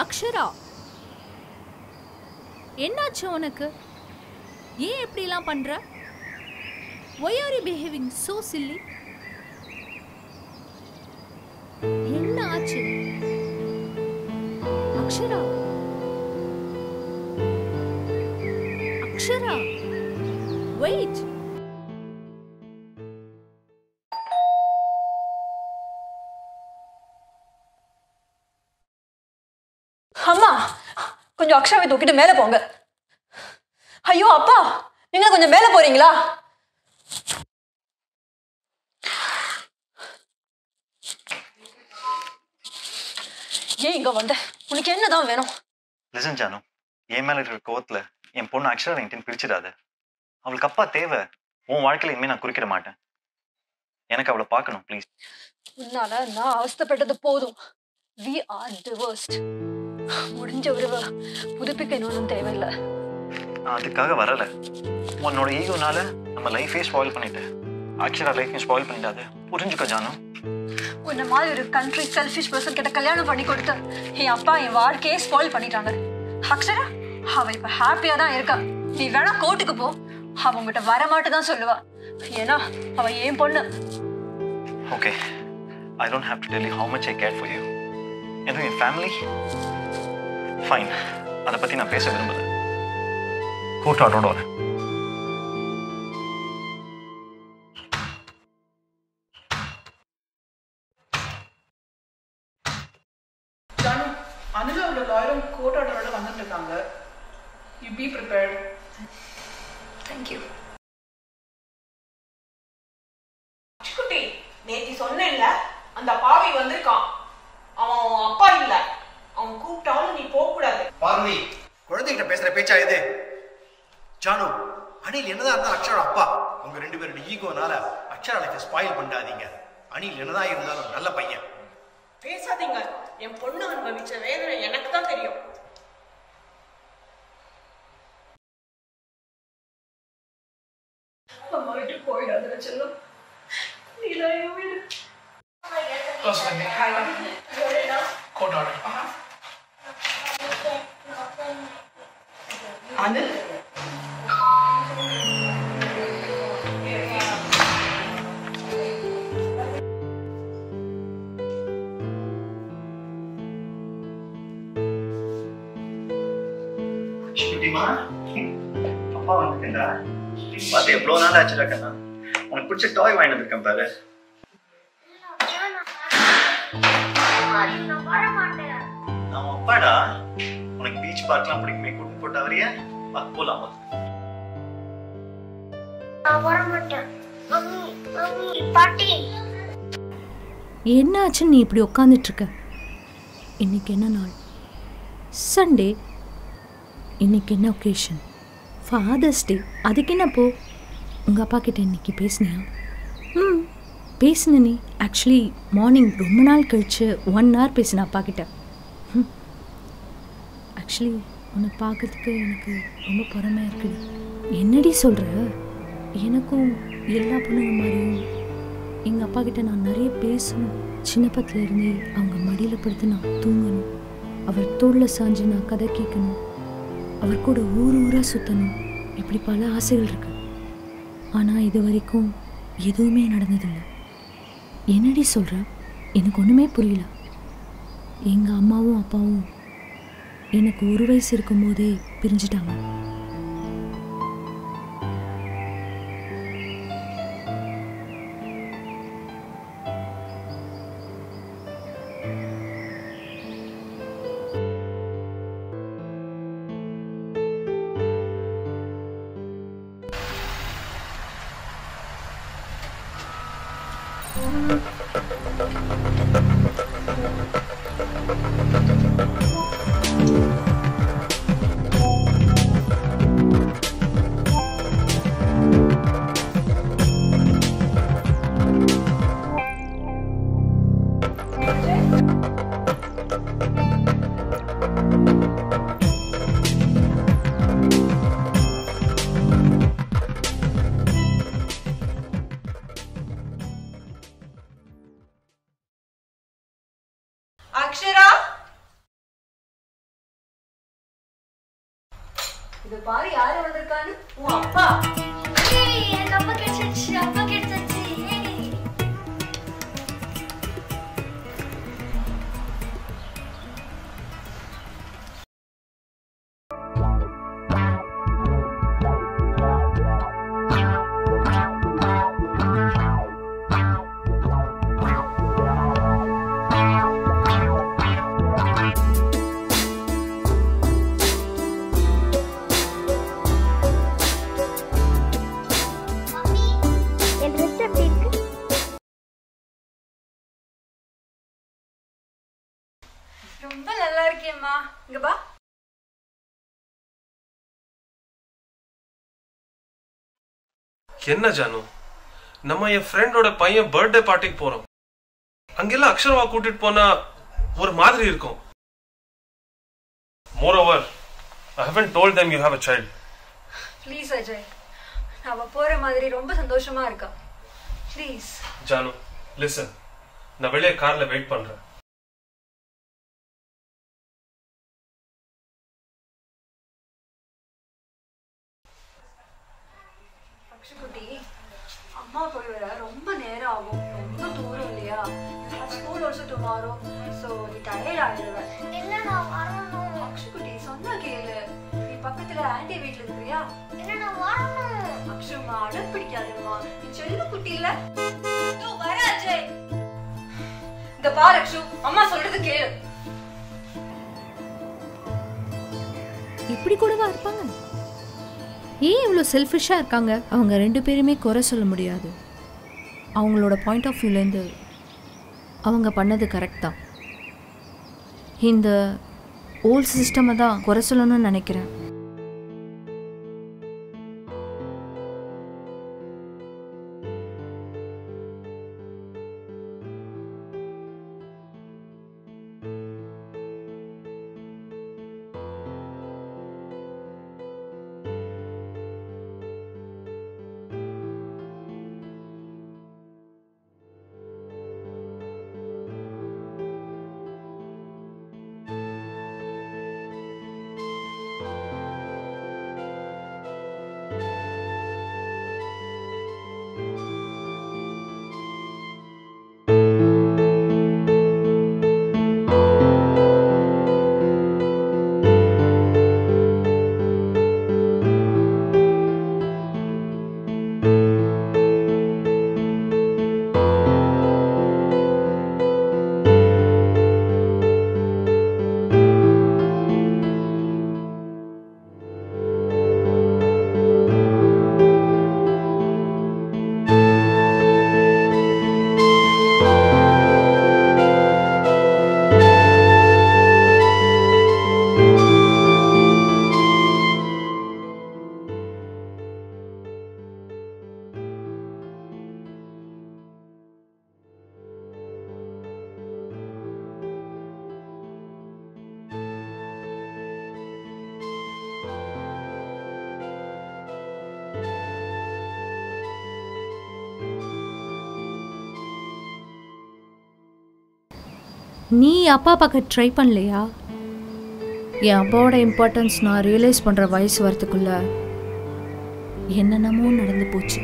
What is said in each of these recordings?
அக்ஷரா என்னாச்சு உனக்கு ஏன் இப்படிலாம் பண்ற why are you behaving so silly என்ன ஆச்சு அக்ஷரா அக்ஷரா வெயிட் அம்மா கொஞ்சம் அக்ஷாவை தூக்கிட்டு மேலே போங்க ஐயோ அப்பா நீங்க கொஞ்சம் மேலே போறீங்களா ஏன் இங்க வந்த உனக்கு என்னதான் வேணும் லிசன் ஜானு என் மேல இருக்கிற கோவத்துல என் பொண்ணு அக்ஷரா என்கிட்ட பிரிச்சிடாத அவளுக்கு அப்பா தேவை உன் வாழ்க்கையில இனிமே நான் குறுக்கிட மாட்டேன் எனக்கு அவளை பார்க்கணும் ப்ளீஸ் உன்னால நான் அவஸ்தைப்பட்டது போதும் வி ஆர் டிவோர்ஸ்ட் முடிஞ்ச உறவை புதுப்பிக்க இன்னொன்றும் தேவையில்லை நான் அதுக்காக வரல உன்னோட ஈகோனால நம்ம லைஃபே ஸ்பாயில் பண்ணிட்டேன் அக்ஷரா லைஃபையும் ஸ்பாயில் பண்ணிடாத புரிஞ்சுக்க ஜானு உன்ன மாதிரி ஒரு கண்ட்ரி செல்ஃபிஷ் பர்சன் கிட்ட கல்யாணம் பண்ணி கொடுத்து என் அப்பா என் வாழ்க்கையே ஸ்பாயில் பண்ணிட்டாங்க அக்ஷரா அவ இப்ப ஹாப்பியா தான் இருக்கா நீ வேணா கோர்ட்டுக்கு போ அவ உங்ககிட்ட வரமாட்டு தான் சொல்லுவா ஏன்னா அவ ஏன் பொண்ணு okay I don't have to tell you how much I care for you எதுவும் என் ஃபேமிலி ஃபைன் அதை பத்தி நான் பேச விரும்பல கோர்ட் ஆர்டரோட வரேன் ஜானு அனுஜாவோட லாயரும் கோர்ட் ஆர்டரோட வந்துட்டு இருக்காங்க யூ பி ப்ரிப்பேர்ட் தேங்க்யூ குட்டி நேத்தி சொன்னேன்ல அந்த பாவி வந்திருக்கான் அவன் அவன் அப்பா இல்ல அவன் கூப்பிட்டாலும் நீ போக கூடாது பார்வதி குழந்தைகிட்ட பேசுற பேச்சா இது ஜானு அனில் என்னதான் இருந்தா அக்ஷரா அப்பா உங்க ரெண்டு பேரோட ஈகோனால அக்ஷரா லைஃப் ஸ்பாயில் பண்ணாதீங்க அனில் என்னதான் இருந்தாலும் நல்ல பையன் பேசாதீங்க என் பொண்ணு அனுபவிச்ச வேதனை எனக்கு தான் தெரியும் அம்மா விட்டு போயிடாத செல்லும் நீதான் என் வீடு க்ளோஸ் பண்ணி கோர்ட் ஆர்டர் அனில் குட்டிமா அப்பா வந்துட்டேன்டா பார்த்து எவ்வளோ நாள் ஆச்சுடா கண்ணா உனக்கு பிடிச்ச டாய் வாங்கிட்டு வந்திருக்கேன் பாரு நான் அப்பாடா உனக்கு பீச் பார்க்லாம் பிடிக்குமே கூட்டிட்டு போட்டு வரைய வா போலாம் வா நான் வரமாட்டேன் மம்மி மம்மி பாட்டி என்னாச்சுன்னு நீ இப்படி உட்காந்துட்டு இருக்க இன்னைக்கு என்ன நாள் சண்டே இன்னைக்கு என்ன ஒகேஷன் ஃபாதர்ஸ் டே அதுக்கு என்ன போ உங்கள் அப்பா கிட்ட இன்னைக்கு பேசுனியா ம் பேசுன நீ ஆக்சுவலி மார்னிங் ரொம்ப நாள் கழிச்சு ஒன் ஹவர் பேசின அப்பா கிட்ட ஆக்சுவலி உன்னை பார்க்கறதுக்கு எனக்கு ரொம்ப பொறாமையாக இருக்குடி என்னடி சொல்கிற எனக்கும் எல்லா பொண்ணுங்க மாதிரியும் எங்கள் அப்பா கிட்ட நான் நிறைய பேசணும் சின்ன பத்துல இருந்தே அவங்க மடியில் படுத்து நான் தூங்கணும் அவர் தோளில் சாஞ்சு நான் கதை கேட்கணும் அவர் கூட ஊர் ஊராக சுற்றணும் இப்படி பல ஆசைகள் இருக்கு ஆனால் இது வரைக்கும் எதுவுமே நடந்ததில்லை என்னடி சொல்கிற எனக்கு ஒன்றுமே புரியல எங்கள் அம்மாவும் அப்பாவும் எனக்கு ஒரு வயசு இருக்கும்போதே பிரிஞ்சிட்டாங்க அக்ஷரா இது பாரு யாரு வந்திருக்கான்னு உன் அப்பா ஏய், எனக்கு அப்பா கிடைச்சிருச்சு அப்பா கிடைச்சிருச்சு ஏய். மம்மி என் ட்ரெஸ் எப்படி இருக்கு ரொம்ப நல்லா இருக்கியம்மா இங்க பா என்ன ஜானு நம்ம என் ஃப்ரெண்டோட பையன் பர்த்டே பார்ட்டிக்கு போறோம் அங்கெல்லாம் அக்ஷரவா கூட்டிட்டு போனா ஒரு மாதிரி இருக்கும் more over I haven't told them you have a child please Ajay அவ போற மாதிரி ரொம்ப சந்தோஷமா இருக்கா ப்ளீஸ் ஜானு லிசன் நான் வெளியே கார்ல வெயிட் பண்றேன் அக்ஷுகுட்டி அம்மா போய் வர ரொம்ப நேரம் ஆகும் ரொம்ப தூரம் இல்லையா ஸ்கூல் ஆல்சோ டுமாரோ ஸோ நீ டயர்ட் ஆயிடுவ இல்ல நான் வரணும் அக்ஷுகுட்டி சொன்னா கேளு நீ பக்கத்துல ஆண்டி வீட்ல இருக்கிறியா இல்ல நான் வரணும் அக்ஷுமா அடம் பிடிக்காதுமா நீ செல்ல குட்டி இல்ல இதோ வர அஜய் இந்த பாரு அக்ஷு அம்மா சொல்றது கேளு இப்படி கூடவா இருப்பாங்க ஏன் இவ்வளோ செல்ஃபிஷாக இருக்காங்க அவங்க ரெண்டு பேருமே குறை சொல்ல முடியாது அவங்களோட பாயிண்ட் ஆஃப் வியூலேருந்து அவங்க பண்ணது கரெக்ட் தான் இந்த ஓல்ட் சிஸ்டமை தான் குறை சொல்லணும்னு நினைக்கிறேன் நீ அப்பா பார்க்க ட்ரை பண்ணலையா என் அப்பாவோட இம்பார்ட்டன்ஸ் நான் ரியலைஸ் பண்ணுற வயசு வரத்துக்குள்ள என்னென்னமோ நடந்து போச்சு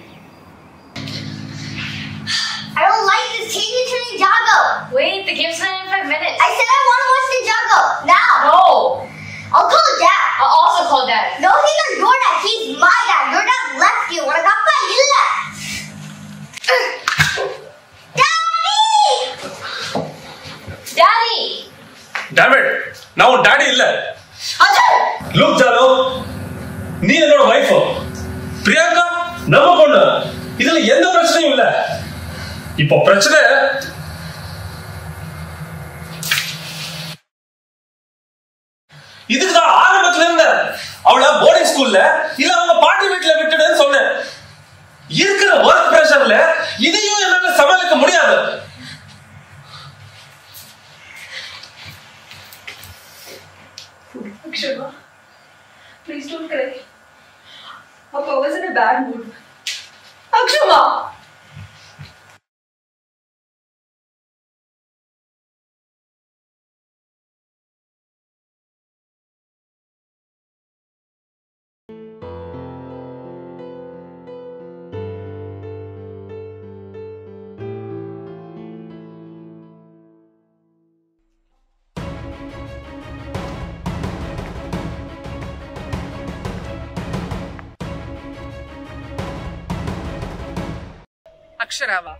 I don't like this. Take me to Ninjago. Wait, the game's not in five minutes. I said I want to watch Ninjago. Now. No! I'll call dad. I'll also call dad. No, he's not your dad. He's my dad. Your dad left you. உனக்கு அப்பா இல்ல. Daddy! Daddy! Dammit நான் உன் daddy இல்ல Ajay! Look Janu நீ என்னோட wife Priyanka நம்ம பொண்ணு இதுல எந்த பிரச்சனையும் இல்ல இப்போ பிரச்சனை இதுக்கு தான் ஆரம்பத்துல இருந்த அவள போர்டிங் ஸ்கூல்ல இல்ல அவங்க பாட்டி வீட்டுல விட்டுடுன்னு சொன்னேன் இருக்கிற ஒர்க் பிரஷர்ல இதையும் என்னால சமாளிக்க முடியாது Akshama, please don't cry. Papa was in a bad mood. Akshama! அக்ஷராவா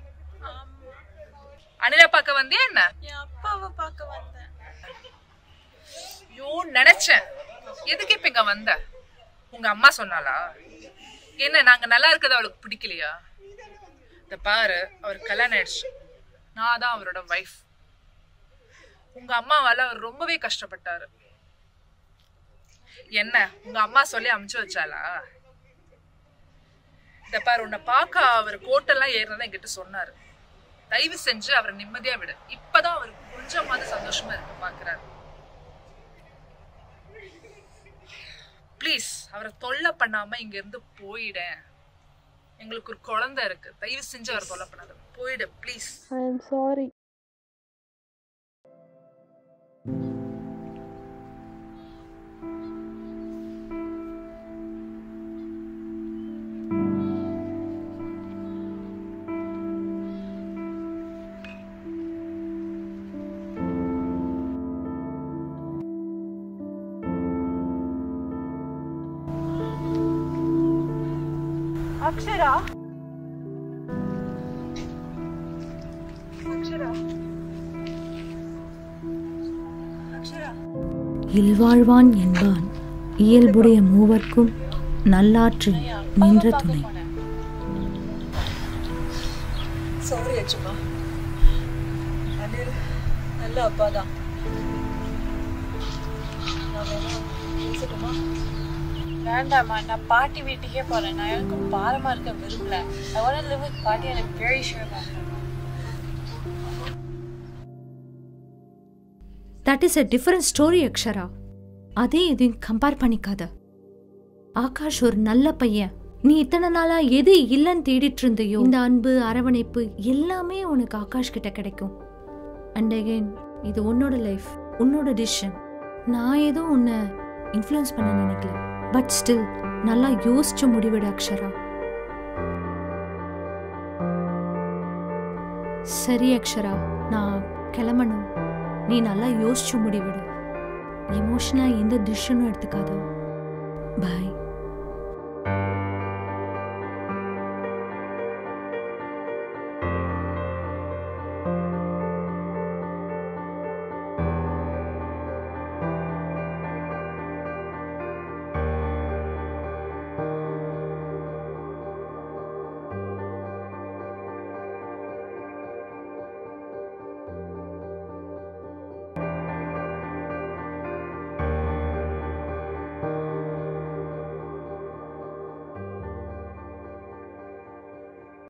Anila பார்க்க வந்தியா என்ன என் அப்பாவை பார்க்க வந்தேன் ஐயோ நினைச்சேன் எதுக்கு இப்ப இங்க வந்த உங்க அம்மா சொன்னாளா என்ன நாங்க நல்லா இருக்கிறது அவளுக்கு பிடிக்கலையா இந்த பாரு அவர் கல்யாணம் ஆயிடுச்சு நான் தான் அவரோட வைஃப் உங்க அம்மாவால அவர் ரொம்பவே கஷ்டப்பட்டாரு என்ன உங்க அம்மா சொல்லி அமுச்சு வச்சாளா இந்த பாரு உன்னை பார்க்க அவர் கோட்டெல்லாம் ஏறினதை என்கிட்ட சொன்னாரு தயவு செஞ்சு அவரை நிம்மதியா விடு இப்பதான் அவருக்கு கொஞ்சமாவது சந்தோஷமா இருக்க பாக்குறாரு ப்ளீஸ் அவரை தொல்லை பண்ணாம இங்க இருந்து போயிடேன் எங்களுக்கு ஒரு குழந்தை இருக்கு தயவு செஞ்சு அவரை தொல்லை பண்ணாத போயிடு please I am sorry Akshara Akshara Akshara இல்வாழ்வான் என்பான் இயல்புடைய மூவர்க்கும் நல்லாற்றில் நின்ற துணை சாரி அச்சுமா அனில் நல்ல அப்பா தான் நான் வேணா பேசட்டுமா வேண்டாம்மா நான் பாட்டி வீட்டுக்கே போறேன் நான் எனக்கும் பாரமா இருக்க விரும்பல I want to live with பாட்டி and I'm very sure about it. That is a different story Akshara அதே இதையும் கம்பேர் பண்ணிக்காத ஆகாஷ் ஒரு நல்ல பையன் நீ இத்தனை நாளா எது இல்லைன்னு தேடிட்டு இருந்தையோ இந்த அன்பு அரவணைப்பு எல்லாமே உனக்கு ஆகாஷ் கிட்ட கிடைக்கும் அண்ட் அகைன் இது உன்னோட லைஃப் உன்னோட டிசிஷன் நான் எதுவும் உன்னை இன்ஃப்ளூயன்ஸ் பண்ண நினைக்கல பட் ஸ்டில் நல்லா யோசிச்சு முடிவிடு அக்ஷரா சரி அக்ஷரா நான் கிளம்பணும் நீ நல்லா யோசிச்சு முடிவிடு எமோஷனாக எந்த டிசிஷனும் எடுத்துக்காத பாய்